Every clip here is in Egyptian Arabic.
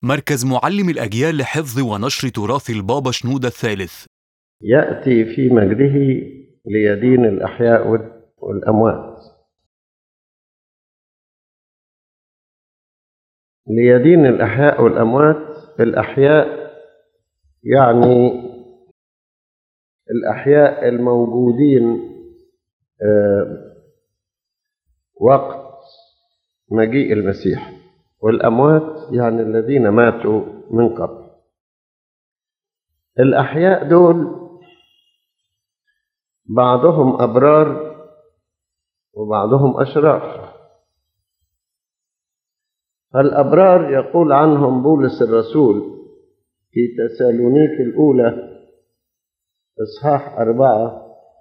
مركز معلم الأجيال لحفظ ونشر تراث البابا شنودة الثالث يأتي في مجده ليدين الأحياء والأموات ليدين الأحياء والأموات الأحياء يعني الأحياء الموجودين آه، وقت مجيء المسيح والأموات يعني الذين ماتوا من قبل الأحياء دول بعضهم أبرار وبعضهم أشرار الأبرار يقول عنهم بولس الرسول في تسالونيك الأولى إصحاح أربعة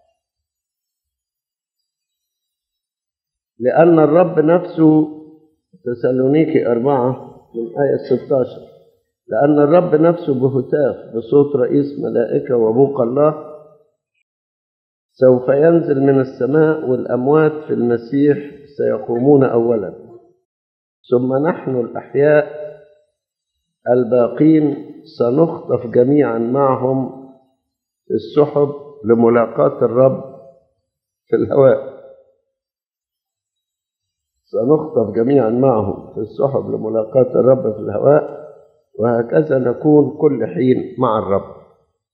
لأن الرب نفسه تسالونيكي أربعة من آية 16 لأن الرب نفسه بهتاف بصوت رئيس ملائكة وبوق الله سوف ينزل من السماء والأموات في المسيح سيقومون أولا ثم نحن الأحياء الباقين سنخطف جميعا معهم في السحب لملاقاة الرب في الهواء سنخطف جميعا معهم في السحب لملاقاة الرب في الهواء وهكذا نكون كل حين مع الرب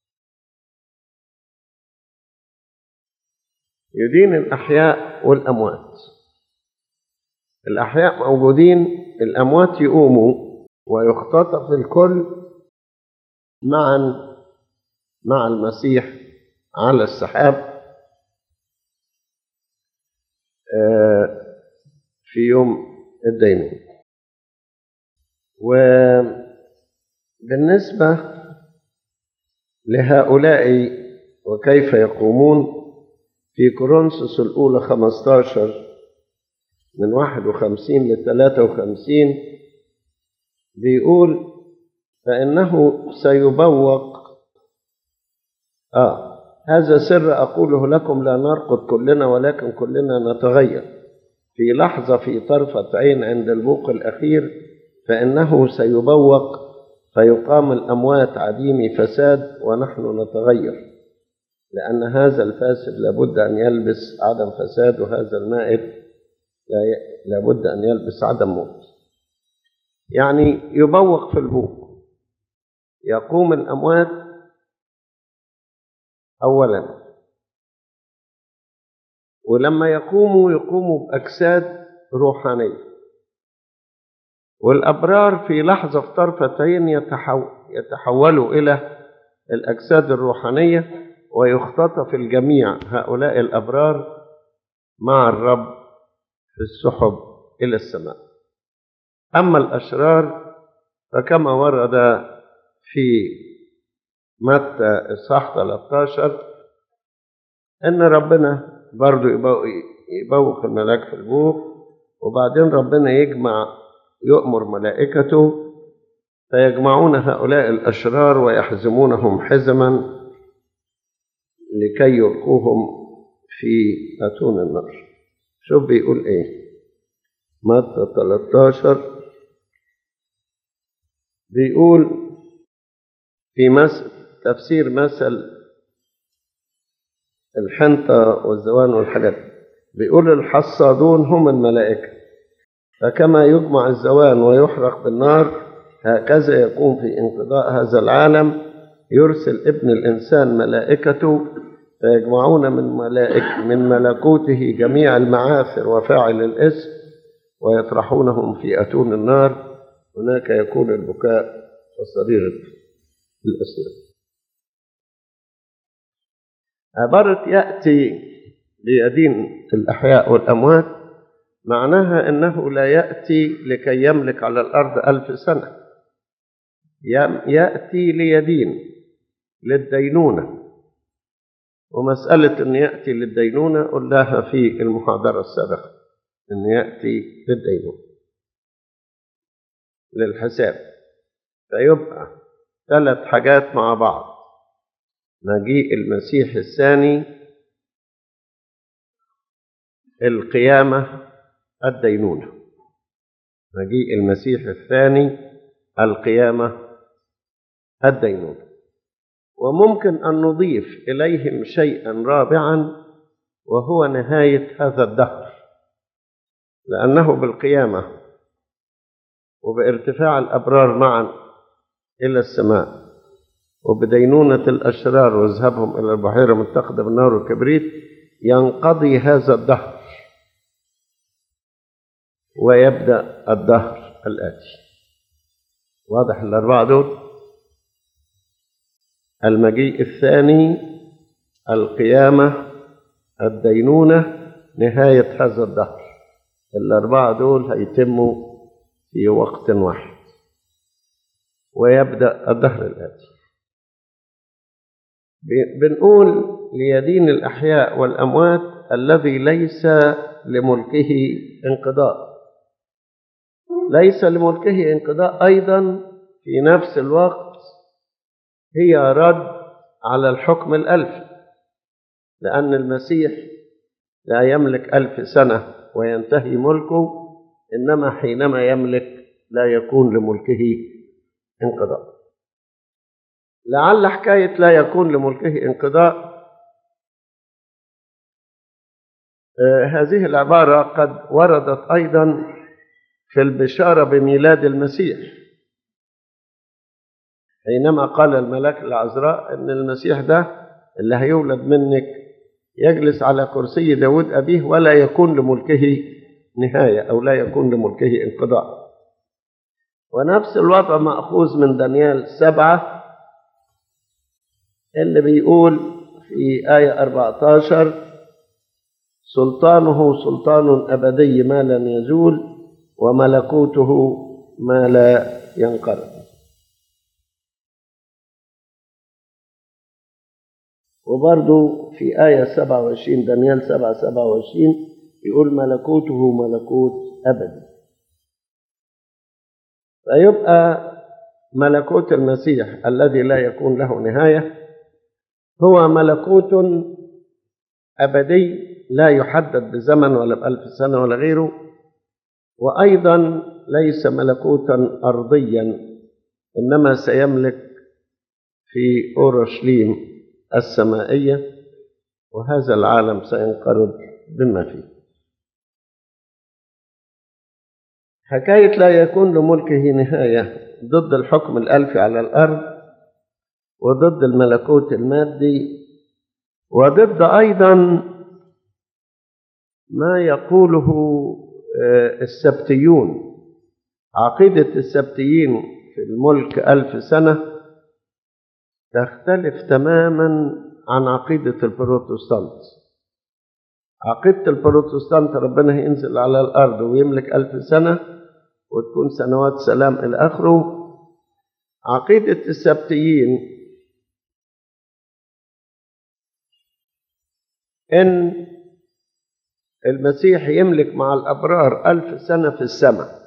يدين الأحياء والأموات الأحياء موجودين الأموات يقوموا ويختطف الكل معا مع المسيح على السحاب في يوم الدينون وبالنسبة لهؤلاء وكيف يقومون في كورنثوس الأولى 15 من 51 ل 53 بيقول فإنه سيبوق آه هذا سر أقوله لكم لا نرقد كلنا ولكن كلنا نتغير في لحظة في طرفة عين عند البوق الأخير فإنه سيبوق فيقام الأموات عديم فساد ونحن نتغير لأن هذا الفاسد لابد أن يلبس عدم فساد وهذا المائت لابد أن يلبس عدم موت يعني يبوق في البوق يقوم الأموات أولا ولما يقوموا يقوموا بأجساد روحانية والأبرار في لحظة في طرفة عين يتحول يتحولوا إلى الأجساد الروحانية ويختطف الجميع هؤلاء الأبرار مع الرب في السحب إلى السماء أما الأشرار فكما ورد في متى إصحاح 13 إن ربنا برضو يبوق الملاك في البوق وبعدين ربنا يجمع يؤمر ملائكته فيجمعون هؤلاء الأشرار ويحزمونهم حزما لكي يلقوهم في أتون النار شوف بيقول إيه متى 13 بيقول في مثل تفسير مثل الحنطة والزوان والحاجات بيقول الحصادون هم الملائكة فكما يجمع الزوان ويحرق بالنار هكذا يكون في انقضاء هذا العالم يرسل ابن الإنسان ملائكته فيجمعون من ملائك من ملكوته جميع المعاثر وفاعل الاسم ويطرحونهم في أتون النار هناك يكون البكاء وصرير الأسنان عبارة يأتي بيدين الأحياء والأموات معناها أنه لا يأتي لكي يملك على الأرض ألف سنة يأتي ليدين للدينونة ومسألة أن يأتي للدينونة قلناها في المحاضرة السابقة أن يأتي للدينونة للحساب فيبقى ثلاث حاجات مع بعض مجيء المسيح الثاني القيامة الدينونة مجيء المسيح الثاني القيامة الدينونة وممكن أن نضيف إليهم شيئا رابعا وهو نهاية هذا الدهر لأنه بالقيامة وبارتفاع الأبرار معا إلى السماء وبدينونة الأشرار وذهابهم إلى البحيرة متخذة بالنار والكبريت ينقضي هذا الدهر ويبدأ الدهر الآتي واضح الأربعة دول المجيء الثاني القيامة الدينونة نهاية هذا الدهر الأربعة دول هيتموا في وقت واحد ويبدأ الدهر الآتي بنقول ليدين الأحياء والأموات الذي ليس لملكه انقضاء ليس لملكه انقضاء أيضا في نفس الوقت هي رد على الحكم الألفي لأن المسيح لا يملك ألف سنة وينتهي ملكه إنما حينما يملك لا يكون لملكه انقضاء لعل حكاية لا يكون لملكه انقضاء آه هذه العبارة قد وردت أيضا في البشارة بميلاد المسيح حينما قال الملاك العذراء ان المسيح ده اللي هيولد منك يجلس على كرسي داود أبيه ولا يكون لملكه نهاية أو لا يكون لملكه انقضاء ونفس الوضع مأخوذ من دانيال سبعة اللي بيقول في آية 14 سلطانه سلطان أبدي ما لن يزول وملكوته ما لا ينقرض وبرضو في آية 27 دانيال 7 27 يقول ملكوته ملكوت أبدي فيبقى ملكوت المسيح الذي لا يكون له نهاية هو ملكوت أبدي لا يحدد بزمن ولا بألف سنة ولا غيره وأيضا ليس ملكوتا أرضيا إنما سيملك في أورشليم السمائية وهذا العالم سينقرض بما فيه حكاية لا يكون لملكه نهاية ضد الحكم الألفي على الأرض وضد الملكوت المادي وضد أيضا ما يقوله السبتيون عقيدة السبتيين في الملك ألف سنة تختلف تماما عن عقيدة البروتستانت عقيدة البروتستانت ربنا هينزل على الأرض ويملك ألف سنة وتكون سنوات سلام إلى آخره عقيدة السبتيين إن المسيح يملك مع الأبرار ألف سنة في السماء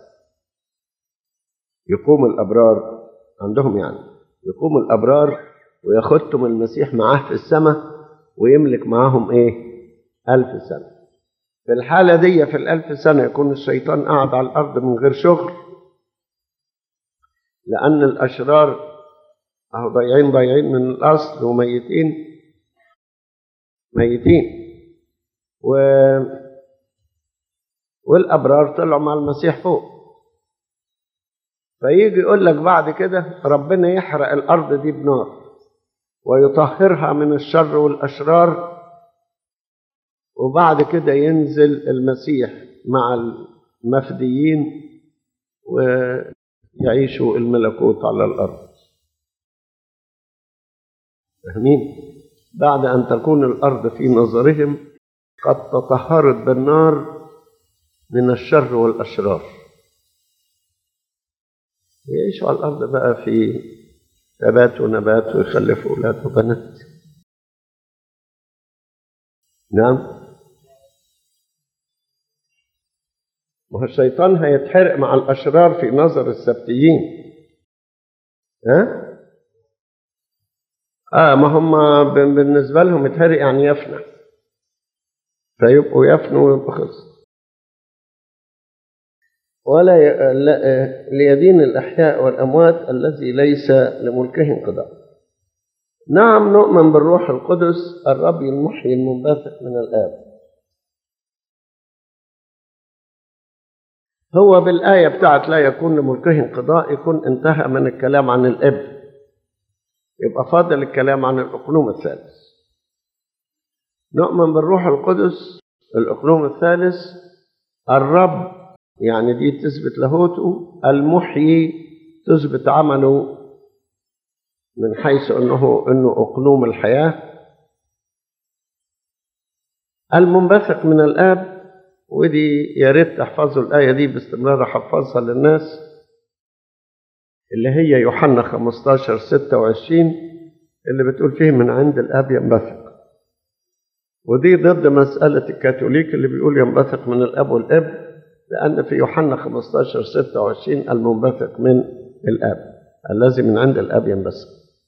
يقوم الأبرار عندهم يعني يقوم الأبرار وياخدهم المسيح معاه في السماء ويملك معاهم إيه ألف سنة في الحالة دي في الألف سنة يكون الشيطان قاعد على الأرض من غير شغل لأن الأشرار أهو ضايعين ضايعين من الأصل وميتين ميتين و والأبرار طلعوا مع المسيح فوق فيجي يقول لك بعد كده ربنا يحرق الأرض دي بنار ويطهرها من الشر والأشرار وبعد كده ينزل المسيح مع المفديين ويعيشوا الملكوت على الأرض فاهمين؟ بعد أن تكون الأرض في نظرهم قد تطهرت بالنار من الشر والأشرار ويعيشوا على الأرض بقى في ثبات ونبات ويخلفوا أولاد وبنات نعم ما هو الشيطان هيتحرق مع الأشرار في نظر السبتيين ها؟ آه ما هم بالنسبة لهم يتحرق يعني يفنى فيبقوا يفنوا ويبقوا خلص ولا ي- لا- ليدين الأحياء والأموات الذي ليس لملكه انقضاء نعم نؤمن بالروح القدس الرب المحيي المنبثق من الآب هو بالآية بتاعت لا يكون لملكه انقضاء يكون انتهى من الكلام عن الابن يبقى فاضل الكلام عن الأقلوم الثالث نؤمن بالروح القدس الأقلوم الثالث الرب يعني دي تثبت لاهوته المحيي تثبت عمله من حيث انه انه اقلوم الحياه المنبثق من الاب ودي يا ريت تحفظوا الايه دي باستمرار احفظها للناس اللي هي يوحنا 15 26 اللي بتقول فيه من عند الاب ينبثق ودي ضد مسألة الكاثوليك اللي بيقول ينبثق من الأب والابن لأن في يوحنا 15 26 المنبثق من الآب الذي من عند الآب ينبثق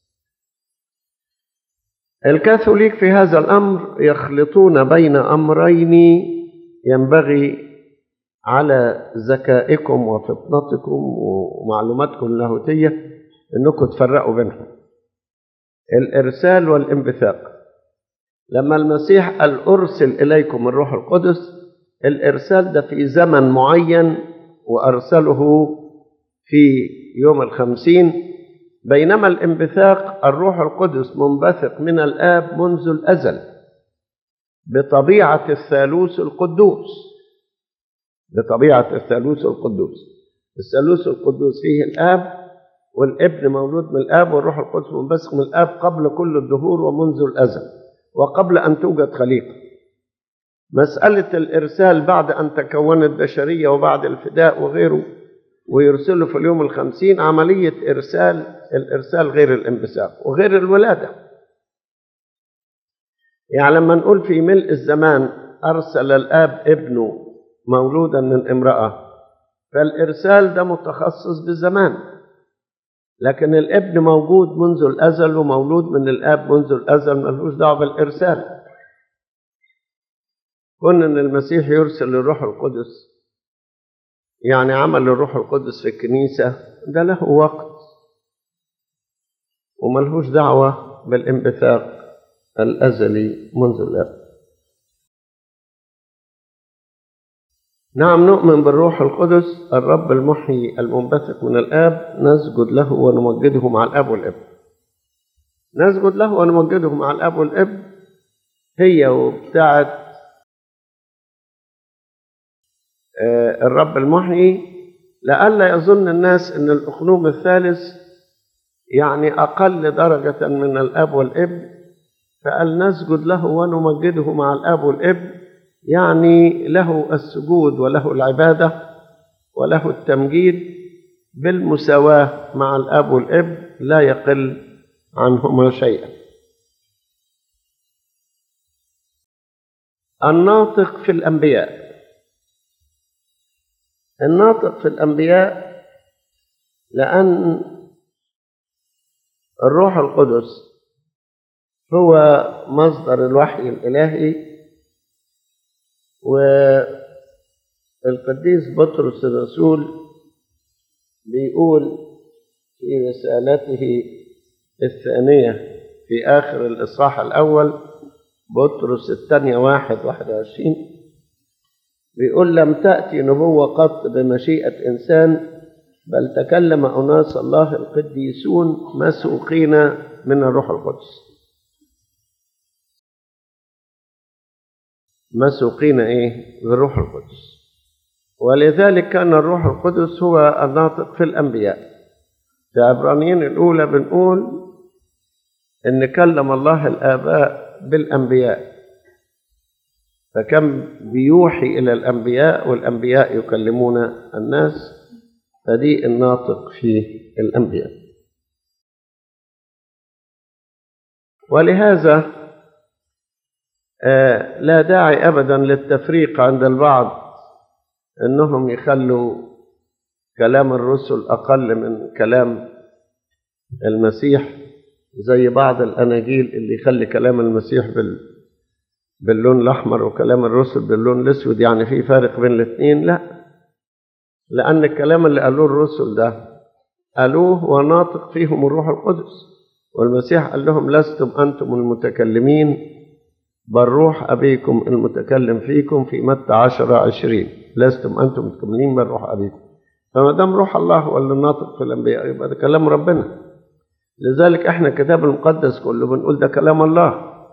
الكاثوليك في هذا الأمر يخلطون بين أمرين ينبغي على ذكائكم وفطنتكم ومعلوماتكم اللاهوتية أنكم تفرقوا بينهم الإرسال والانبثاق لما المسيح قال أرسل إليكم الروح القدس الإرسال ده في زمن معين وأرسله في يوم الخمسين بينما الانبثاق الروح القدس منبثق من الآب منذ الأزل بطبيعة الثالوث القدوس بطبيعة الثالوث القدوس الثالوث القدوس فيه الآب والابن مولود من الآب والروح القدس منبثق من الآب قبل كل الدهور ومنذ الأزل وقبل أن توجد خليقة مسألة الإرسال بعد أن تكونت بشرية وبعد الفداء وغيره ويرسله في اليوم الخمسين عملية إرسال الإرسال غير الانبثاق وغير الولادة يعني لما نقول في ملء الزمان أرسل الآب ابنه مولودا من امرأة فالإرسال ده متخصص بالزمان لكن الابن موجود منذ الأزل ومولود من الآب منذ الأزل ملوش دعوة بالإرسال كون ان المسيح يرسل الروح القدس يعني عمل الروح القدس في الكنيسة ده له وقت وملهوش دعوة بالانبثاق الأزلي منذ الآب نعم نؤمن بالروح القدس الرب المحيي المنبثق من الآب نسجد له ونمجده مع الآب والابن نسجد له ونمجده مع الآب والابن هي وبتاعت الرب المحيي لئلا يظن الناس ان الاقلوم الثالث يعني اقل درجه من الاب والابن فقال نسجد له ونمجده مع الاب والابن يعني له السجود وله العباده وله التمجيد بالمساواه مع الاب والابن لا يقل عنهما شيئا الناطق في الانبياء الناطق في الأنبياء لأن الروح القدس هو مصدر الوحي الإلهي والقديس بطرس الرسول بيقول في رسالته الثانية في آخر الإصحاح الأول بطرس الثانية واحد واحد وعشرين بيقول لم تأتي نبوة قط بمشيئة إنسان بل تكلم أناس الله القديسون مسوقين من الروح القدس مسوقين إيه بالروح القدس ولذلك كان الروح القدس هو الناطق في الأنبياء في عبرانيين الأولى بنقول إن كلم الله الآباء بالأنبياء فكم بيوحي إلى الأنبياء والأنبياء يكلمون الناس فدي الناطق في الأنبياء ولهذا لا داعي أبدا للتفريق عند البعض أنهم يخلوا كلام الرسل أقل من كلام المسيح زي بعض الأناجيل اللي يخلي كلام المسيح بال باللون الأحمر وكلام الرسل باللون الأسود يعني في فارق بين الاثنين لا لأن الكلام اللي قالوه الرسل ده قالوه وناطق فيهم الروح القدس والمسيح قال لهم لستم أنتم المتكلمين بل روح أبيكم المتكلم فيكم في متى عشرة عشرين لستم أنتم المتكلمين بل روح أبيكم فما دام روح الله هو اللي ناطق في الأنبياء يبقى ده كلام ربنا لذلك احنا الكتاب المقدس كله بنقول ده كلام الله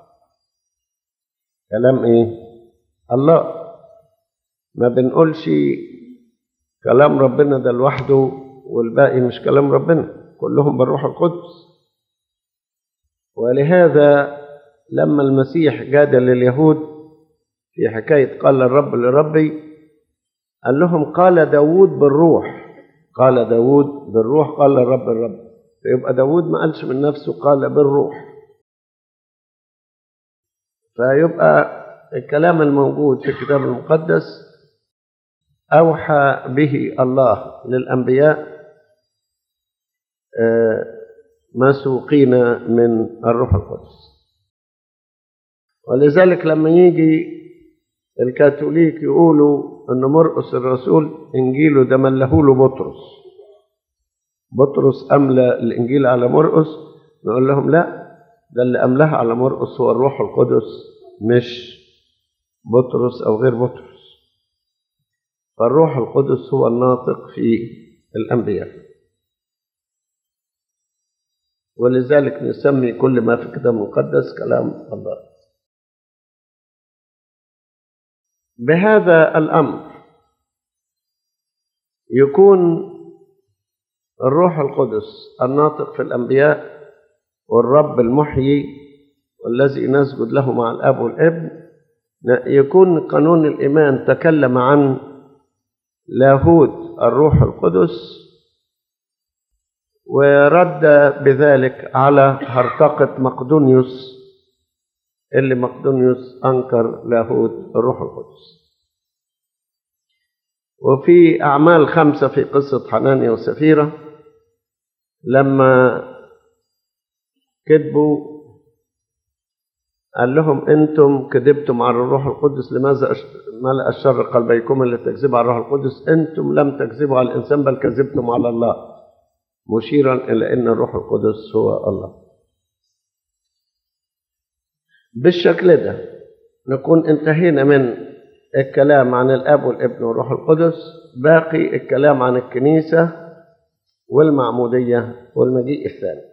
كلام ايه الله ما بنقولش كلام ربنا ده لوحده والباقي مش كلام ربنا كلهم بالروح القدس ولهذا لما المسيح جادل اليهود في حكاية قال الرب لربي قال لهم قال داود بالروح قال داود بالروح قال الرب الرب فيبقى داود ما قالش من نفسه قال بالروح فيبقى الكلام الموجود في الكتاب المقدس أوحى به الله للأنبياء مسوقين من الروح القدس ولذلك لما يجي الكاثوليك يقولوا ان مرقس الرسول انجيله ده ملهوا له بطرس بطرس املى الانجيل على مرقس نقول لهم لا ده اللي املاها على مرقس هو الروح القدس مش بطرس او غير بطرس فالروح القدس هو الناطق في الانبياء ولذلك نسمي كل ما في الكتاب المقدس كلام الله بهذا الامر يكون الروح القدس الناطق في الانبياء والرب المحيي والذي نسجد له مع الاب والابن يكون قانون الايمان تكلم عن لاهوت الروح القدس ورد بذلك على هرطقة مقدونيوس اللي مقدونيوس أنكر لاهوت الروح القدس وفي أعمال خمسة في قصة حنانيا وسفيرة لما كذبوا قال لهم أنتم كذبتم على الروح القدس لماذا ملأ الشر قلبيكم اللي تكذبوا على الروح القدس أنتم لم تكذبوا على الإنسان بل كذبتم على الله مشيرا إلى أن الروح القدس هو الله بالشكل ده نكون انتهينا من الكلام عن الاب والابن والروح القدس باقي الكلام عن الكنيسه والمعموديه والمجيء الثاني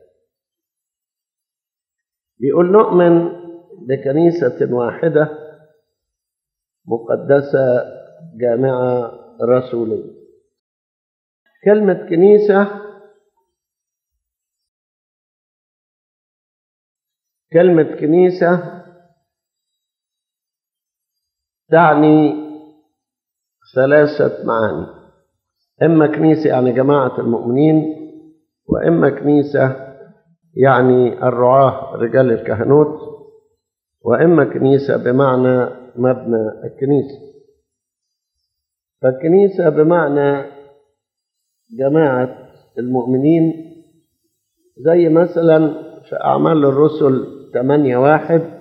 بيقول نؤمن بكنيسه واحده مقدسه جامعه رسوليه كلمه كنيسه كلمة كنيسة تعني ثلاثة معاني إما كنيسة يعني جماعة المؤمنين وإما كنيسة يعني الرعاة رجال الكهنوت وإما كنيسة بمعنى مبنى الكنيسة فالكنيسة بمعنى جماعة المؤمنين زي مثلا في أعمال الرسل ثمانية واحد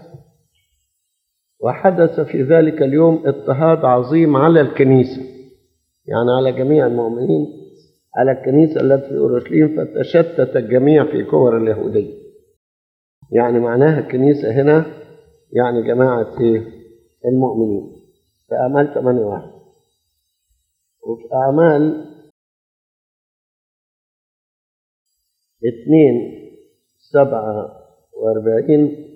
وحدث في ذلك اليوم اضطهاد عظيم على الكنيسة يعني على جميع المؤمنين على الكنيسة التي في أورشليم فتشتت الجميع في كور اليهودية يعني معناها الكنيسة هنا يعني جماعة إيه؟ المؤمنين في أعمال ثمانية واحد وفي أعمال اثنين سبعة وأربعين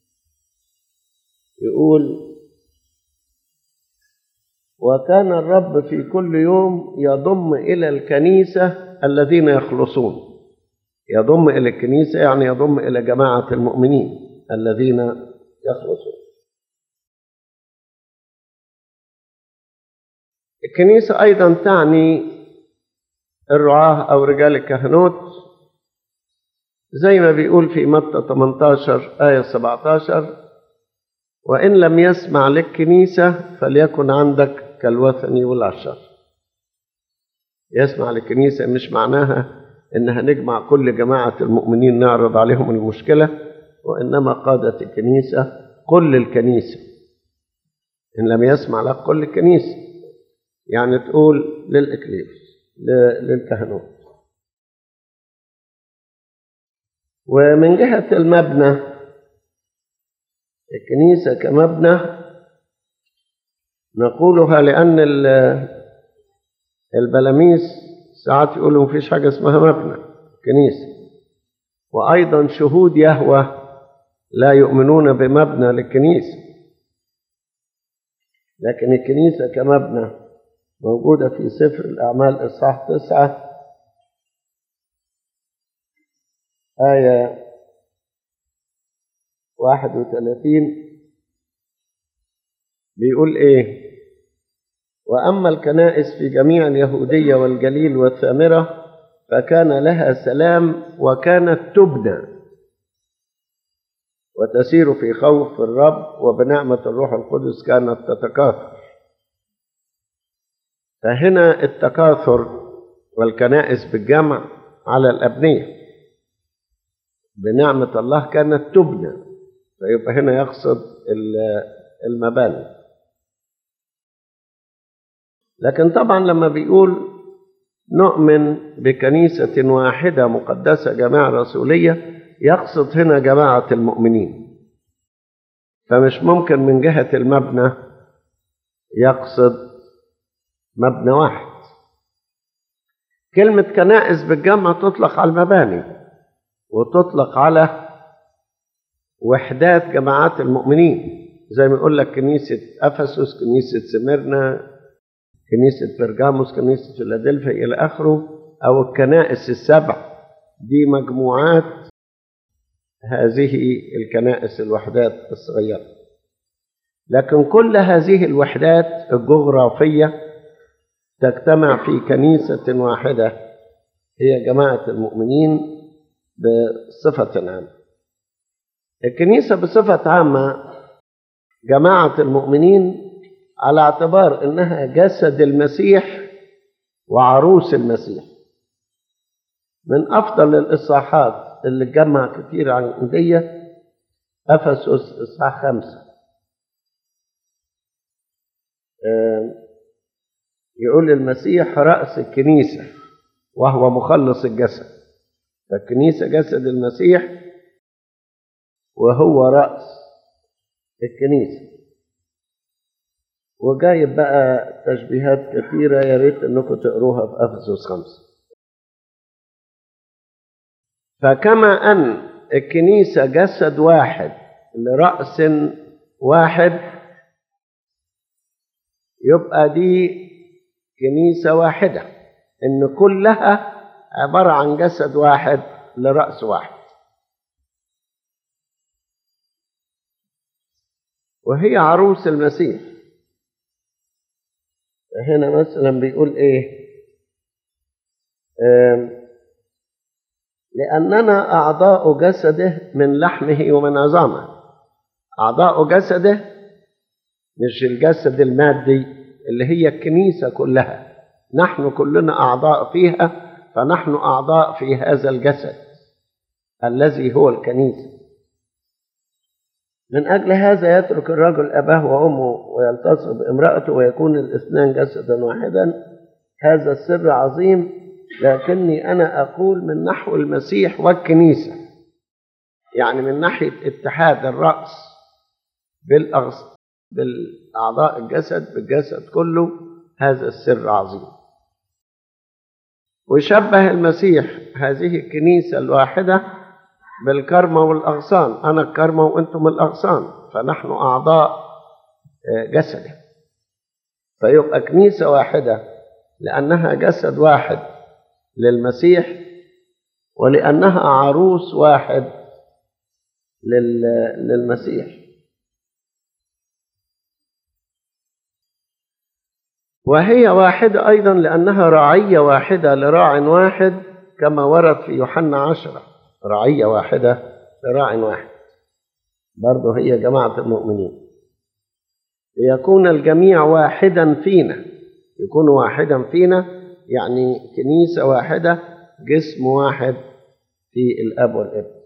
يقول وكان الرب في كل يوم يضم إلى الكنيسة الذين يخلصون يضم إلى الكنيسة يعني يضم إلى جماعة المؤمنين الذين يخلصون الكنيسة أيضا تعني الرعاة أو رجال الكهنوت زي ما بيقول في متى 18 آية 17 وإن لم يسمع للكنيسة فليكن عندك كالوثني والعشر يسمع للكنيسة مش معناها إن هنجمع كل جماعة المؤمنين نعرض عليهم المشكلة وإنما قادة الكنيسة كل الكنيسة إن لم يسمع لك كل الكنيسة يعني تقول للإكليروس ل- للكهنوت ومن جهة المبنى الكنيسة كمبنى نقولها لأن ال- البلاميس ساعات يقولوا مفيش حاجة اسمها مبنى كنيسة وأيضا شهود يهوه لا يؤمنون بمبنى للكنيسة لكن الكنيسة كمبنى موجودة في سفر الأعمال إصحاح تسعة آية واحد وثلاثين بيقول إيه وأما الكنائس في جميع اليهودية والجليل والسامرة فكان لها سلام وكانت تبنى وتسير في خوف الرب وبنعمة الروح القدس كانت تتكاثر فهنا التكاثر والكنائس بالجمع على الأبنية بنعمة الله كانت تبنى فيبقى هنا يقصد ال- المباني لكن طبعا لما بيقول نؤمن بكنيسة واحدة مقدسة جماعة رسولية يقصد هنا جماعة المؤمنين فمش ممكن من جهة المبنى يقصد مبنى واحد كلمة كنائس بالجمع تطلق على المباني وتطلق على وحدات جماعات المؤمنين زي ما يقول لك كنيسة أفسس كنيسة سميرنا كنيسة برجاموس كنيسة فيلادلفيا إلى آخره أو الكنائس السبع دي مجموعات هذه الكنائس الوحدات الصغيرة لكن كل هذه الوحدات الجغرافية تجتمع في كنيسة واحدة هي جماعة المؤمنين بصفة عامة الكنيسة بصفة عامة جماعة المؤمنين على اعتبار انها جسد المسيح وعروس المسيح من افضل الاصحاحات اللي اتجمع كتير عن دي افسس اصحاح خمسه آه، يقول المسيح راس الكنيسه وهو مخلص الجسد فالكنيسه جسد المسيح وهو راس الكنيسه وجايب بقى تشبيهات كثيرة يا ريت انكم تقروها في افسس خمسة. فكما ان الكنيسة جسد واحد لرأس واحد يبقى دي كنيسة واحدة ان كلها عبارة عن جسد واحد لرأس واحد. وهي عروس المسيح هنا مثلا بيقول ايه آم، لأننا أعضاء جسده من لحمه ومن عظامه أعضاء جسده مش الجسد المادي اللي هي الكنيسة كلها نحن كلنا أعضاء فيها فنحن أعضاء في هذا الجسد الذي هو الكنيسة من أجل هذا يترك الرجل أباه وأمه ويلتصق بامرأته ويكون الاثنان جسدا واحدا هذا السر عظيم لكني أنا أقول من نحو المسيح والكنيسة يعني من ناحية اتحاد الرأس بالأغص بالأعضاء الجسد بالجسد كله هذا السر عظيم وشبه المسيح هذه الكنيسة الواحدة بالكرمة والأغصان أنا الكرمة وأنتم الأغصان فنحن أعضاء آه، جسده فيبقى كنيسة واحدة لأنها جسد واحد للمسيح ولأنها عروس واحد لل- للمسيح وهي واحدة أيضا لأنها رعية واحدة لراع واحد كما ورد في يوحنا عشرة رعية واحدة لراع واحد برضه هي جماعة المؤمنين ليكون الجميع واحدا فينا يكون واحدا فينا يعني كنيسة واحدة جسم واحد في الأب والابن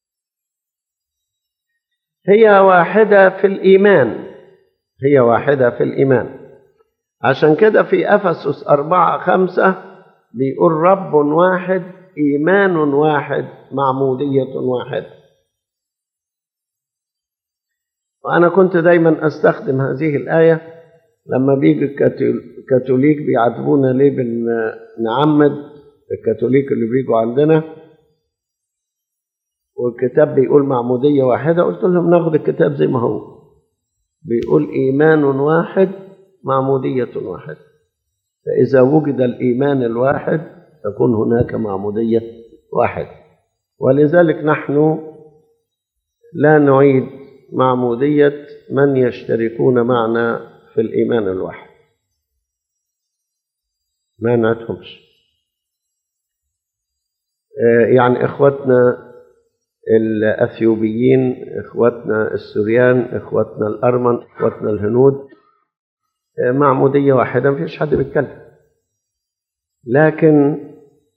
هي واحدة في الإيمان هي واحدة في الإيمان عشان كده في أفسس أربعة خمسة بيقول رب واحد إيمان واحد معمودية واحدة وأنا كنت دايما أستخدم هذه الآية لما بيجي الكاثوليك بيعاتبونا ليه بنعمد الكاثوليك اللي بيجوا عندنا والكتاب بيقول معمودية واحدة قلت لهم ناخد الكتاب زي ما هو بيقول إيمان واحد معمودية واحدة فإذا وجد الإيمان الواحد تكون هناك معمودية واحدة ولذلك نحن لا نعيد معمودية من يشتركون معنا في الإيمان الواحد ما نعدهمش يعني إخوتنا الأثيوبيين إخوتنا السوريان إخوتنا الأرمن إخوتنا الهنود معمودية واحدة ما فيش حد بيتكلم لكن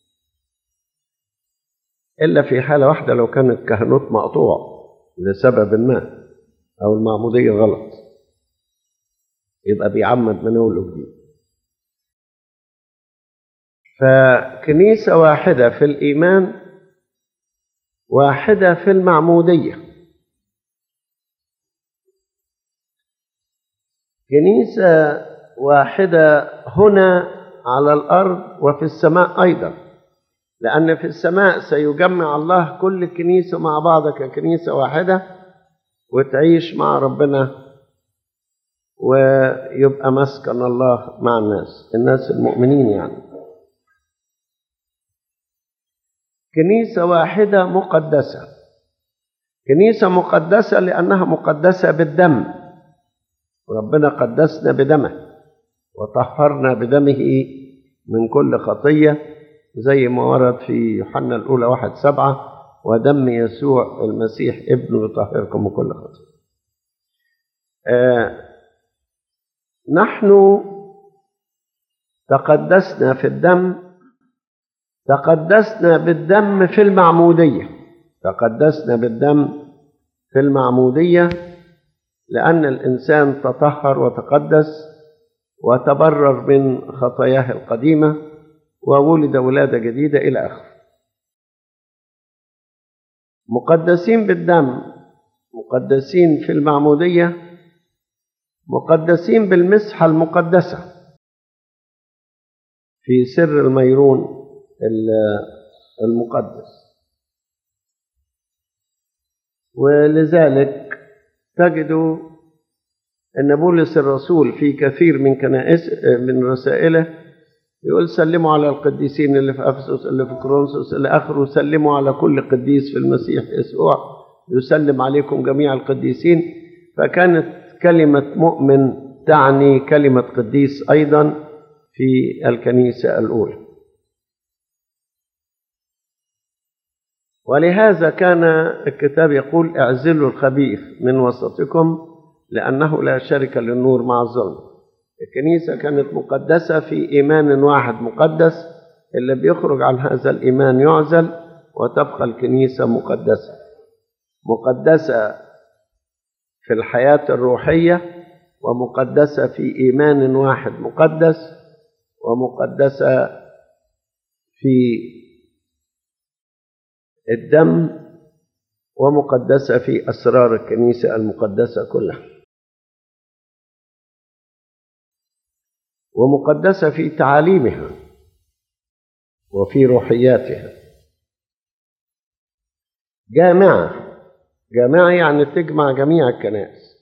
إلا في حالة واحدة لو كان الكهنوت مقطوع لسبب ما أو المعمودية غلط يبقى بيعمد من أول وجديد فكنيسة واحدة في الإيمان واحدة في المعمودية كنيسة واحدة هنا على الأرض وفي السماء أيضا لأن في السماء سيجمع الله كل كنيسة مع بعض ككنيسة واحدة وتعيش مع ربنا ويبقى مسكن الله مع الناس الناس المؤمنين يعني كنيسة واحدة مقدسة كنيسة مقدسة لأنها مقدسة بالدم وربنا قدسنا بدمه وطهرنا بدمه من كل خطية زي ما ورد في يوحنا الأولى واحد سبعة ودم يسوع المسيح ابنه يطهركم من كل خطية آه نحن تقدسنا في الدم تقدسنا بالدم في المعمودية تقدسنا بالدم في المعمودية لأن الإنسان تطهر وتقدس وتبرر من خطاياه القديمة وولد ولادة جديدة إلى آخره مقدسين بالدم مقدسين في المعمودية مقدسين بالمسحة المقدسة في سر الميرون المقدس ولذلك تجد أن بولس الرسول في كثير من كنائس من رسائله يقول سلموا على القديسين اللي في أفسس اللي في كرونسوس إلى آخره سلموا على كل قديس في المسيح يسوع يسلم عليكم جميع القديسين فكانت كلمة مؤمن تعني كلمة قديس أيضا في الكنيسة الأولى ولهذا كان الكتاب يقول اعزلوا الخبيث من وسطكم لأنه لا شرك للنور مع الظلم الكنيسة كانت مقدسة في إيمان واحد مقدس اللي بيخرج عن هذا الإيمان يعزل وتبقى الكنيسة مقدسة مقدسة في الحياة الروحية ومقدسة في إيمان واحد مقدس ومقدسة في الدم ومقدسة في أسرار الكنيسة المقدسة كلها ومقدسة في تعاليمها وفي روحياتها جامعة جامعة يعني تجمع جميع الكنائس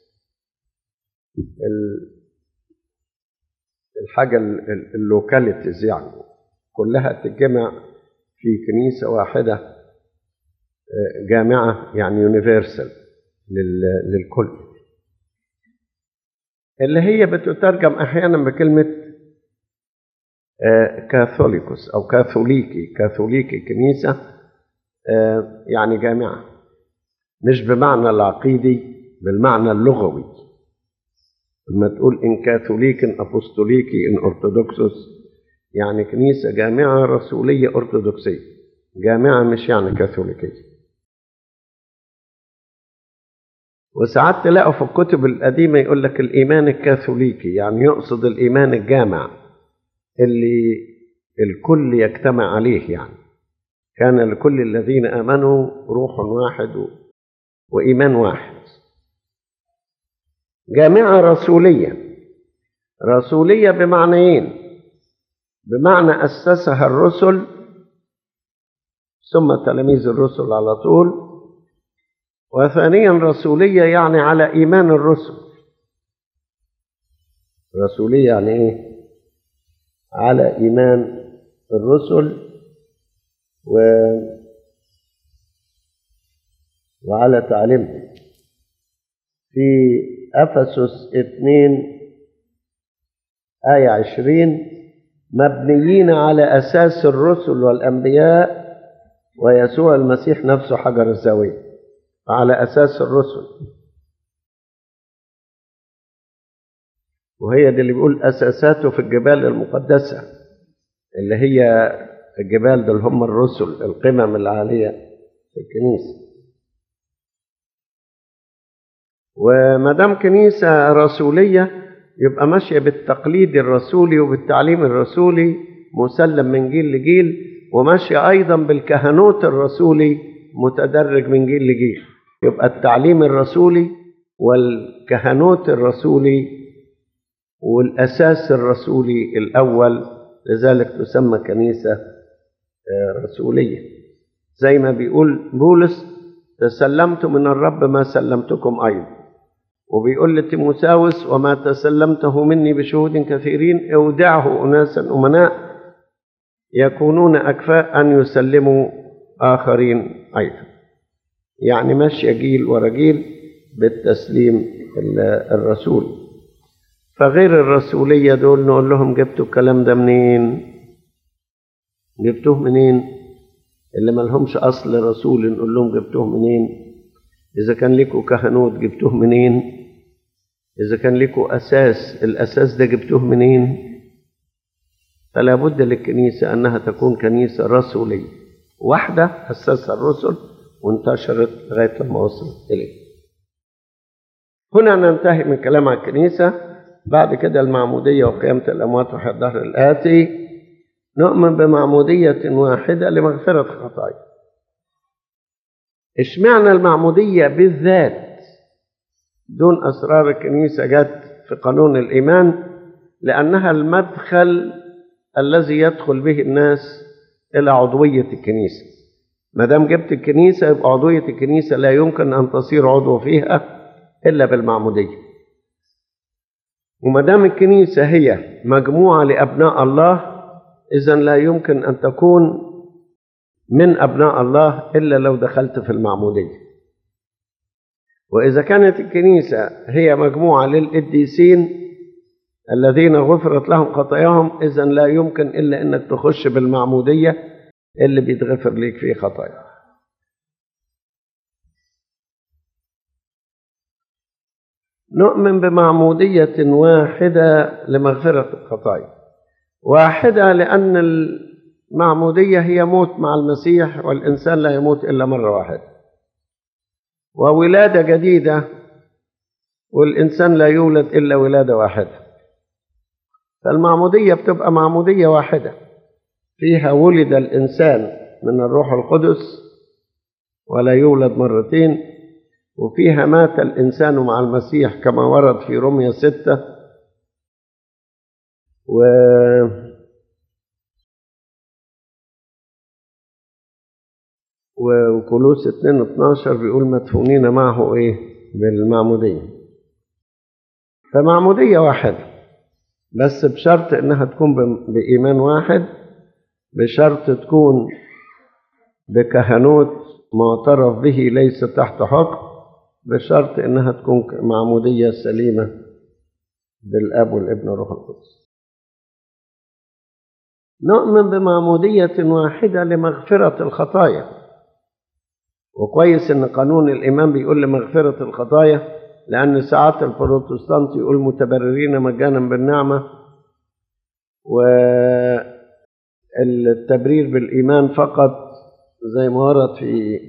الحاجة اللوكاليتيز يعني كلها تتجمع في كنيسة واحدة جامعة يعني يونيفرسال للكل اللي هي بتترجم أحيانا بكلمة كاثوليكوس أو كاثوليكي كاثوليكي كنيسة يعني جامعة مش بمعنى العقيدي بالمعنى اللغوي لما تقول إن كاثوليك إن أبوستوليكي إن أرثوذكسوس يعني كنيسة جامعة رسولية أرثوذكسية جامعة مش يعني كاثوليكية وساعات تلاقوا في الكتب القديمة يقول لك الإيمان الكاثوليكي يعني يقصد الإيمان الجامع اللي الكل يجتمع عليه يعني كان لكل الذين آمنوا روح واحد و... وإيمان واحد جامعة رسولية رسولية بمعنيين بمعنى أسسها الرسل ثم تلاميذ الرسل على طول وثانيا رسولية يعني على إيمان الرسل رسولية يعني إيه؟ على إيمان الرسل و وعلى تعليمهم في أفسس اثنين آية عشرين مبنيين على أساس الرسل والأنبياء ويسوع المسيح نفسه حجر الزاوية على أساس الرسل وهي دي اللي بيقول أساساته في الجبال المقدسة اللي هي الجبال دول هم الرسل القمم العالية في الكنيسة وما دام كنيسة رسولية يبقى ماشية بالتقليد الرسولي وبالتعليم الرسولي مسلم من جيل لجيل وماشية أيضا بالكهنوت الرسولي متدرج من جيل لجيل يبقى التعليم الرسولي والكهنوت الرسولي والأساس الرسولي الأول لذلك تسمى كنيسة رسولية زي ما بيقول بولس تسلمت من الرب ما سلمتكم أيضا وبيقول لتيموساوس وما تسلمته مني بشهود كثيرين اودعه أناسا أمناء يكونون أكفاء أن يسلموا آخرين أيضا يعني ماشية جيل ورا جيل بالتسليم الرسول فغير الرسولية دول نقول لهم جبتوا الكلام ده منين جبتوه منين اللي ملهمش أصل رسول نقول لهم جبتوه منين إذا كان لكم كهنوت جبتوه منين إذا كان لكم أساس الأساس ده جبتوه منين فلا بد للكنيسة أنها تكون كنيسة رسولية واحدة أسسها الرسل وانتشرت لغاية لما وصلت إليه هنا ننتهي من كلام عن الكنيسة بعد كده المعمودية وقيامة الأموات وحي الظهر الآتي نؤمن بمعمودية واحدة لمغفرة الخطايا اشمعنى المعمودية بالذات دون أسرار الكنيسة جت في قانون الإيمان لأنها المدخل الذي يدخل به الناس إلى عضوية الكنيسة ما دام جبت الكنيسة يبقى عضوية الكنيسة لا يمكن أن تصير عضو فيها إلا بالمعمودية وما دام الكنيسة هي مجموعة لأبناء الله إذا لا يمكن أن تكون من أبناء الله إلا لو دخلت في المعمودية وإذا كانت الكنيسة هي مجموعة للقديسين الذين غفرت لهم خطاياهم إذا لا يمكن إلا أنك تخش بالمعمودية اللي بيتغفر ليك فيه خطايا نؤمن بمعمودية واحدة لمغفرة الخطايا واحدة لأن المعمودية هي موت مع المسيح والإنسان لا يموت إلا مرة واحدة وولادة جديدة والإنسان لا يولد إلا ولادة واحدة فالمعمودية بتبقى معمودية واحدة فيها ولد الإنسان من الروح القدس ولا يولد مرتين وفيها مات الإنسان مع المسيح كما ورد في رمية ستة و وكولوس 2 12 بيقول مدفونين معه ايه بالمعمودية فمعمودية واحدة بس بشرط انها تكون بإيمان واحد بشرط تكون بكهنوت معترف به ليس تحت حكم بشرط انها تكون معمودية سليمة بالاب والابن والروح القدس نؤمن بمعمودية واحدة لمغفرة الخطايا وكويس ان قانون الايمان بيقول لمغفرة الخطايا لان ساعات البروتستانت يقول متبررين مجانا بالنعمة والتبرير بالايمان فقط زي ما ورد في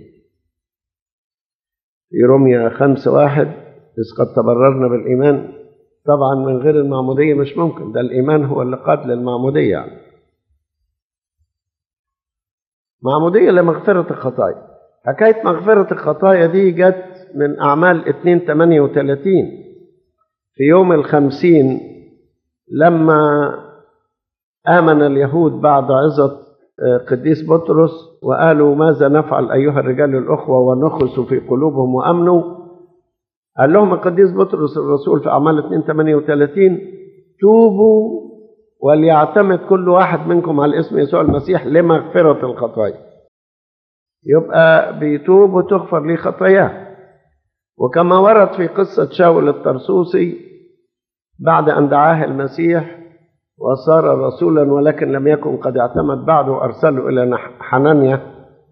في روميا خمسة واحد إذ قد تبررنا بالإيمان طبعا من غير المعمودية مش ممكن ده الإيمان هو اللي قاد للمعمودية يعني. معمودية لمغفرة الخطايا حكاية مغفرة الخطايا دي جت من أعمال 2 38 في يوم الخمسين لما آمن اليهود بعد عظة قديس بطرس وقالوا ماذا نفعل أيها الرجال الأخوة ونخسوا في قلوبهم وأمنوا قال لهم القديس بطرس الرسول في أعمال 2 38 توبوا وليعتمد كل واحد منكم على اسم يسوع المسيح لمغفرة الخطايا يبقى بيتوب وتغفر ليه خطاياه وكما ورد في قصة شاول الطرسوسي بعد أن دعاه المسيح وصار رسولا ولكن لم يكن قد اعتمد بعد وأرسله إلى حنانيا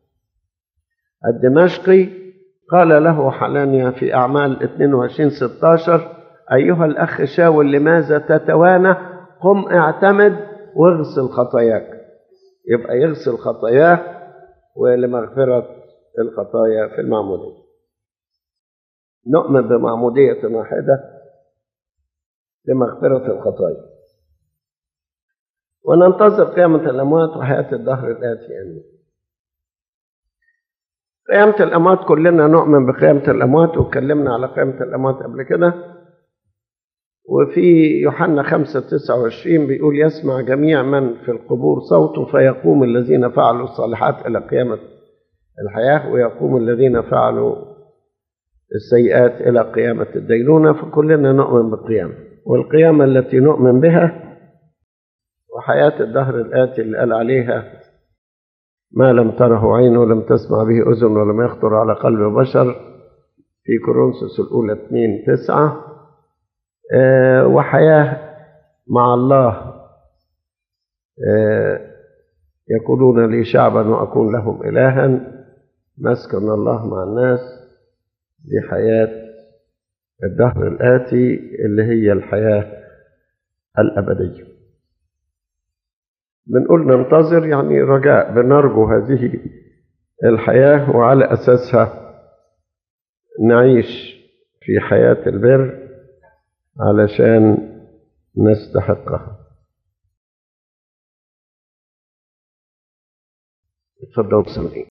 الدمشقي قال له حنانيا في أعمال 22 16 أيها الأخ شاول لماذا تتوانى قم اعتمد واغسل خطاياك يبقى يغسل خطاياه ولمغفرة الخطايا في المعمودية نؤمن بمعمودية واحدة لمغفرة الخطايا وننتظر قيامة الأموات وحياة الدهر الآتي يعني قيامة الأموات كلنا نؤمن بقيامة الأموات واتكلمنا على قيامة الأموات قبل كده وفي يوحنا 5 29 بيقول يسمع جميع من في القبور صوته فيقوم الذين فعلوا الصالحات إلى قيامة الحياة ويقوم الذين فعلوا السيئات إلى قيامة الدينونة فكلنا نؤمن بالقيامة والقيامة التي نؤمن بها وحياة الدهر الآتي اللي قال عليها ما لم تره عين ولم تسمع به أذن ولم يخطر على قلب بشر في كورنثوس الأولى 2 9 آه وحياة مع الله آه يقولون لي شعبا وأكون لهم إلها مسكن الله مع الناس دي حياة الدهر الآتي اللي هي الحياة الأبدية بنقول ننتظر يعني رجاء بنرجو هذه الحياة وعلى أساسها نعيش في حياة البر علشان نستحقها اتفضل سامعين